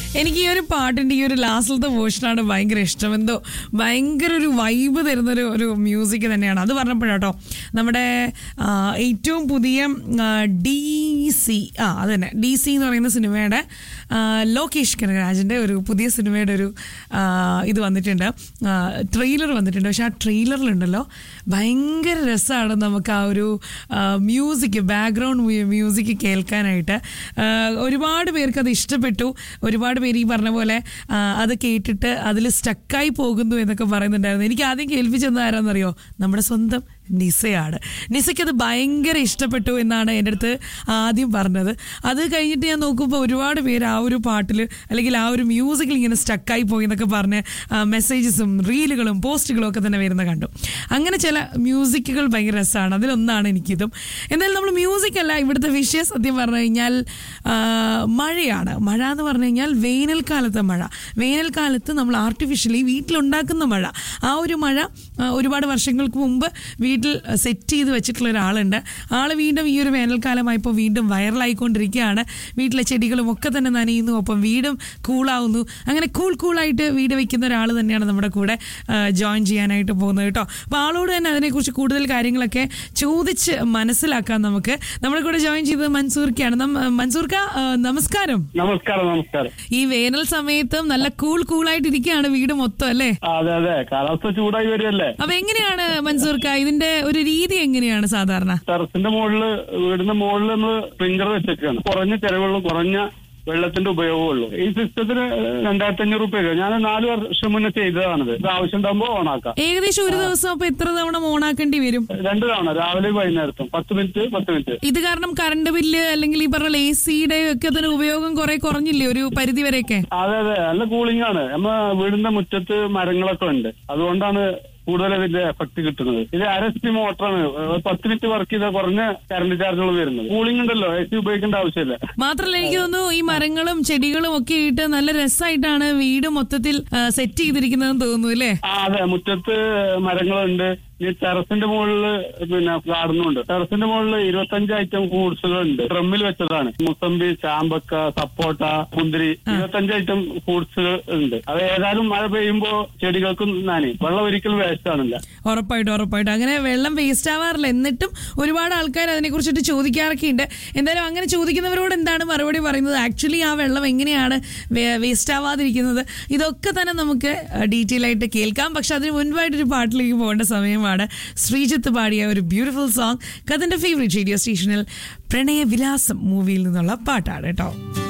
എനിക്ക് ഈ ഒരു പാട്ടിന്റെ ഈ ഒരു ലാസ്റ്റിലത്തെ വേർഷനാണ് ഭയങ്കര ഇഷ്ടം എന്തോ ഭയങ്കര ഒരു വൈബ് തരുന്നൊരു ഒരു മ്യൂസിക് തന്നെയാണ് അത് പറഞ്ഞപ്പോഴാട്ടോ നമ്മുടെ ആ, ഏറ്റവും പുതിയ ഡി സി ആ അത് തന്നെ ഡി സി എന്ന് പറയുന്ന സിനിമയുടെ ആ, ലോകേഷ് കനകരാജിൻ്റെ ഒരു പുതിയ സിനിമയുടെ ഒരു ആ, ഇത് വന്നിട്ടുണ്ട് ട്രെയിലർ വന്നിട്ടുണ്ട് പക്ഷെ ആ ട്രെയിലറിലുണ്ടല്ലോ ഭയങ്കര രസമാണ് നമുക്ക് ആ ഒരു മ്യൂസിക് ബാക്ക്ഗ്രൗണ്ട് മ്യൂസിക് കേൾക്കാനായിട്ട് ആ, ഒരുപാട് പേർക്ക് അത് ഇഷ്ടപ്പെട്ടു ഒരുപാട് പേര് ഈ പറഞ്ഞ പോലെ ആ, അത് കേട്ടിട്ട് അതിൽ സ്റ്റക്കായി പോകുന്നു എന്നൊക്കെ പറയുന്നുണ്ടായിരുന്നു എനിക്ക് ആദ്യം കേൾപ്പിച്ചെന്ന് ആരാന്നറിയോ നമ്മുടെ സ്വന്തം നിസയാണ് നിസയ്ക്ക് അത് ഭയങ്കര ഇഷ്ടപ്പെട്ടു എന്നാണ് എൻ്റെ അടുത്ത് ആദ്യം പറഞ്ഞത് അത് കഴിഞ്ഞിട്ട് ഞാൻ നോക്കുമ്പോൾ ഒരുപാട് പേര് ആ ഒരു പാട്ടിൽ അല്ലെങ്കിൽ ആ ഒരു മ്യൂസിക്കിൽ ഇങ്ങനെ സ്റ്റക്കായി പോയി എന്നൊക്കെ പറഞ്ഞ് മെസ്സേജസും റീലുകളും പോസ്റ്റുകളും ഒക്കെ തന്നെ വരുന്ന കണ്ടു അങ്ങനെ ചില മ്യൂസിക്കുകൾ ഭയങ്കര രസമാണ് അതിലൊന്നാണ് എനിക്കിതും എന്തായാലും നമ്മൾ മ്യൂസിക് അല്ല ഇവിടുത്തെ വിഷയം സത്യം പറഞ്ഞു കഴിഞ്ഞാൽ ആ, മഴയാണ് മഴ എന്ന് പറഞ്ഞു കഴിഞ്ഞാൽ വേനൽക്കാലത്തെ മഴ വേനൽക്കാലത്ത് നമ്മൾ ആർട്ടിഫിഷ്യലി വീട്ടിലുണ്ടാക്കുന്ന മഴ ആ ഒരു മഴ ആ, ഒരുപാട് വർഷങ്ങൾക്ക് മുമ്പ് വീട്ടിൽ സെറ്റ് ചെയ്ത് വെച്ചിട്ടുള്ള ഒരാളുണ്ട് ആൾ വീണ്ടും ഈ ഒരു വേനൽക്കാലമായപ്പോൾ വീണ്ടും വൈറലായിക്കൊണ്ടിരിക്കുകയാണ് വീട്ടിലെ ചെടികളും ഒക്കെ തന്നെ നനയുന്നു ഒപ്പം വീടും കൂളാവുന്നു അങ്ങനെ കൂൾ കൂളായിട്ട് വീട് വെക്കുന്ന ഒരാൾ തന്നെയാണ് നമ്മുടെ കൂടെ ജോയിൻ ചെയ്യാനായിട്ട് പോകുന്നത് കേട്ടോ അപ്പോൾ ആളോട് തന്നെ അതിനെക്കുറിച്ച് കൂടുതൽ കാര്യങ്ങളൊക്കെ ചോദിച്ച് മനസ്സിലാക്കാൻ നമുക്ക് നമ്മുടെ കൂടെ ജോയിൻ ചെയ്തത് മൻസൂർക്കാണ് നം- മൻസൂർക്ക ആ, നമസ്കാരം നമസ്കാരം നമസ്കാരം ഈ വേനൽ സമയത്തും നല്ല കൂൾ കൂളായിട്ട് ഇരിക്കുകയാണ് വീട് മൊത്തം അല്ലേ ആ, അതെ അതെ കാലാവസ്ഥ ചൂടായി വരുമല്ലേ അപ്പൊ എങ്ങനെയാണ് മൻസൂർക്ക ഇതിന്റെ ഒരു രീതി എങ്ങനെയാണ് സാധാരണ ടെറസിന്റെ മുകളില് വീടിന്റെ മുകളിൽ നമ്മൾ സ്പ്രിങ്കർ വെച്ചേക്കാണ് കുറഞ്ഞ ചെലവുള്ളൂ കുറഞ്ഞ വെള്ളത്തിന്റെ ഉപയോഗമുള്ളൂ ഈ സിസ്റ്റത്തിന് രണ്ടായിരത്തി അഞ്ഞൂറ് റുപ്യ ഞാൻ നാല് വർഷം മുന്നേ ചെയ്തതാണിത് ഇത് ആവശ്യം ഉണ്ടാകുമ്പോൾ ഓണാക്കാം ഏകദേശം ഒരു ദിവസം അപ്പൊ എത്ര തവണ ഓണാക്കേണ്ടി വരും രണ്ട് തവണ രാവിലെ വൈകുന്നേരത്തും പത്ത് മിനിറ്റ് പത്ത് മിനിറ്റ് ഇത് കാരണം കറണ്ട് ബില്ല് അല്ലെങ്കിൽ ഈ പറഞ്ഞ എ സിയുടെ ഒക്കെ അതിന് ഉപയോഗം കുറെ കുറഞ്ഞില്ലേ ഒരു പരിധി വരെയൊക്കെ അതെ അതെ നല്ല കൂളിംഗ് ആണ് നമ്മ വീടിന്റെ മുറ്റത്ത് മരങ്ങളൊക്കെ ഉണ്ട് അതുകൊണ്ടാണ് കൂടുതൽ ഇതിന്റെ എഫക്ട് കിട്ടുന്നത് ഇത് അര എസ് പി മോട്ടറാണ് പത്ത് മിനിറ്റ് വർക്ക് ചെയ്താൽ കുറഞ്ഞ കറണ്ട് ചാർജുകൾ വരുന്നത് കൂളിംഗ് ഉണ്ടല്ലോ എ സി ഉപയോഗിക്കേണ്ട ആവശ്യമില്ല മാത്രല്ല എനിക്ക് തോന്നുന്നു ഈ മരങ്ങളും ചെടികളും ഒക്കെ ഇട്ട് നല്ല രസമായിട്ടാണ് വീട് മൊത്തത്തിൽ സെറ്റ് ചെയ്തിരിക്കുന്നതെന്ന് തോന്നുന്നു അല്ലേ ആ അതെ മുറ്റത്ത് മരങ്ങളുണ്ട് ഈ ടെറസിന്റെ മുകളിൽ പിന്നെ ഗാർഡനും ഉണ്ട് ടെറസിന്റെ മുകളിൽ ഇരുപത്തഞ്ച് ഐറ്റം ഫ്രൂട്ട്സുകൾ ഉണ്ട് ഡ്രമ്മിൽ വെച്ചതാണ് മുസമ്പി ചാമ്പക്ക സപ്പോട്ട മുന്തിരി ഇരുപത്തഞ്ച് ഐറ്റം ഫ്രൂട്ട്സുകൾ ഉണ്ട് അത് ഏതായാലും മഴ പെയ്യുമ്പോ ചെടികൾക്കും നനയും വെള്ളം ഒരിക്കലും വേസ്റ്റ് ആണില്ല ഉറപ്പായിട്ടും ഉറപ്പായിട്ടും അങ്ങനെ വെള്ളം വേസ്റ്റ് ആവാറില്ല എന്നിട്ടും ഒരുപാട് ആൾക്കാർ അതിനെ കുറിച്ചിട്ട് ചോദിക്കാറൊക്കെ ഉണ്ട് എന്തായാലും അങ്ങനെ ചോദിക്കുന്നവരോട് എന്താണ് മറുപടി പറയുന്നത് ആക്ച്വലി ആ വെള്ളം എങ്ങനെയാണ് വേസ്റ്റ് ആവാതിരിക്കുന്നത് ഇതൊക്കെ തന്നെ നമുക്ക് ഡീറ്റെയിൽ ആയിട്ട് കേൾക്കാം പക്ഷെ അതിന് മുൻപായിട്ടൊരു പാട്ടിലേക്ക് പോകേണ്ട സമയമാണ് ശ്രീജിത്ത് പാടിയ ഒരു ബ്യൂട്ടിഫുൾ സോങ് കഥന്റെ ഫേവറേറ്റ് റേഡിയോ സ്റ്റേഷനിൽ പ്രണയ വിലാസം മൂവിയിൽ നിന്നുള്ള പാട്ടാണ് കേട്ടോ